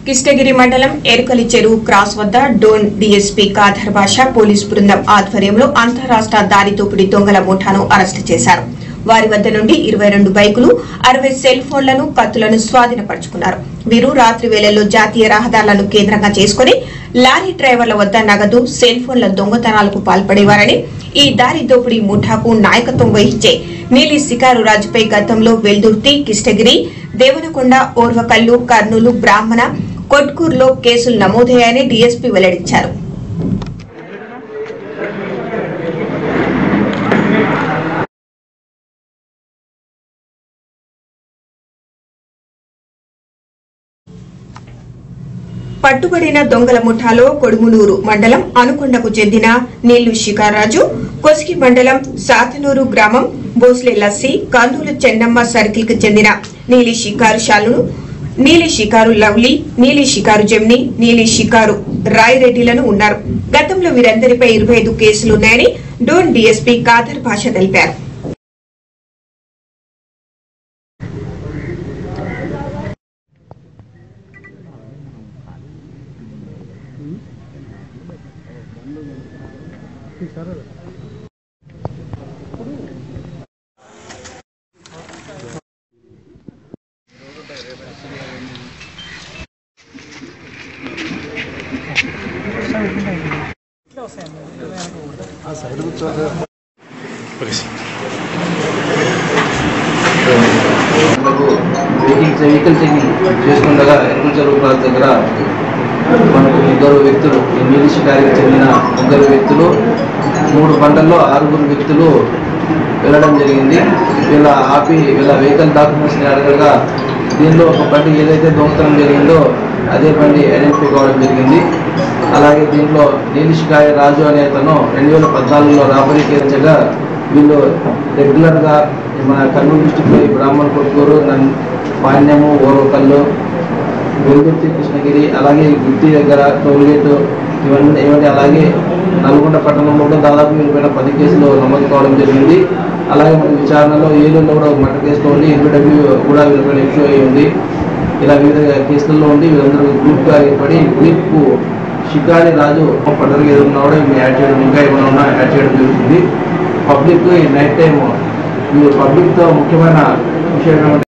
కిష్టగిరి మండలం ఎరుకలి చెరువు క్రాస్ వద్ద డోన్ డీఎస్పీ కాథర్ బాషా పోలీస్ బృందం ఆధ్వర్యంలో అంతరాష్ట్ర దారి దోపిడీ దొంగల ముఠాను అరెస్టు చేశారు వారి వద్ద నుండి ఇరవై రెండు బైకులు అరవై సెల్ ఫోన్లను కత్తులను స్వాధీనపరుచుకున్నారు వీరు రాత్రి వేళల్లో జాతీయ రహదారులను కేంద్రంగా చేసుకుని లారీ డ్రైవర్ల వద్ద నగదు సెల్ ఫోన్ల దొంగతనాలకు పాల్పడేవారని ఈ దారి దోపిడీ ముఠాకు నాయకత్వం వహించే నీలి శికారు రాజుపై గతంలో వెల్దుర్తి కిష్టగిరి దేవనకొండ ఓర్వకల్లు కర్నూలు బ్రాహ్మణ కొట్కూరులో కేసులు నమోదయ్యాయని డీఎస్పీ వెల్లడించారు పట్టుబడిన దొంగల ముఠాలో కొడుమునూరు మండలం అనుకొండకు చెందిన నీళ్లు శికారాజు కొసికి మండలం సాతనూరు గ్రామం బోస్లే లస్సి కర్నూలు చెన్నమ్మ సర్కిల్ కు చెందిన నీలి షికారు శాలును నీలి షికారు లవ్లీ నీలి షికారు జెమ్ని నీలి షికారు రాయిరెడ్డిలను ఉన్నారు గతంలో వీరందరిపై ఇరవై ఐదు కేసులున్నాయని డోన్ డీఎస్పీ కాదర్ భాష తెలిపారు మనకు వెహికల్ వెహికల్ చెకింగ్ చేసుకుండగా ఎరుకుల చెరువు క్రాస్ దగ్గర మనకు ముగ్గురు వ్యక్తులు ఈ నీలి షికారికి చెందిన ముగ్గురు వ్యక్తులు మూడు పంటల్లో ఆరుగురు వ్యక్తులు వెళ్ళడం జరిగింది వీళ్ళ ఆపి వీళ్ళ వెహికల్ డాక్యుమెంట్స్ని అడగగా దీనిలో ఒక బండి ఏదైతే దొంగతనం జరిగిందో అదే బండి ఐడెంటిఫై కావడం జరిగింది అలాగే దీంట్లో నీలి షికారి రాజు అనే అతను రెండు వేల పద్నాలుగులో రాబరీ కేరించగా వీళ్ళు రెగ్యులర్గా మన కర్నూలు డిస్టిక్లో ఈ బ్రాహ్మణ కొట్టూరు నన్ పాణ్యము ఓరకల్లు వెలుగుర్తి కృష్ణగిరి అలాగే ఈ గుత్తి దగ్గర టోల్గేట్ ఇవన్నీ ఇవన్నీ అలాగే నల్గొండ పట్టణంలో కూడా దాదాపు వీరిపైన పది కేసులు నమోదు కావడం జరిగింది అలాగే మన విచారణలో ఏలూరులో కూడా ఒక మర్డర్ కేసులో ఉండి ఎన్బిడబ్ల్యూ కూడా వీరిపైన ఇష్యూ అయి ఉంది ఇలా వివిధ కేసుల్లో ఉండి వీరందరూ గ్రూప్గా ఏర్పడి గ్రూప్ షికారి రాజు పండుగ ఏదైనా కూడా ఇవి యాడ్ చేయడం ఇంకా ఏమైనా ఉన్నా యాడ్ చేయడం జరుగుతుంది పబ్లిక్ ఈ నైట్ టైం మీరు పబ్లిక్తో ముఖ్యమైన విషయం ఏమంటే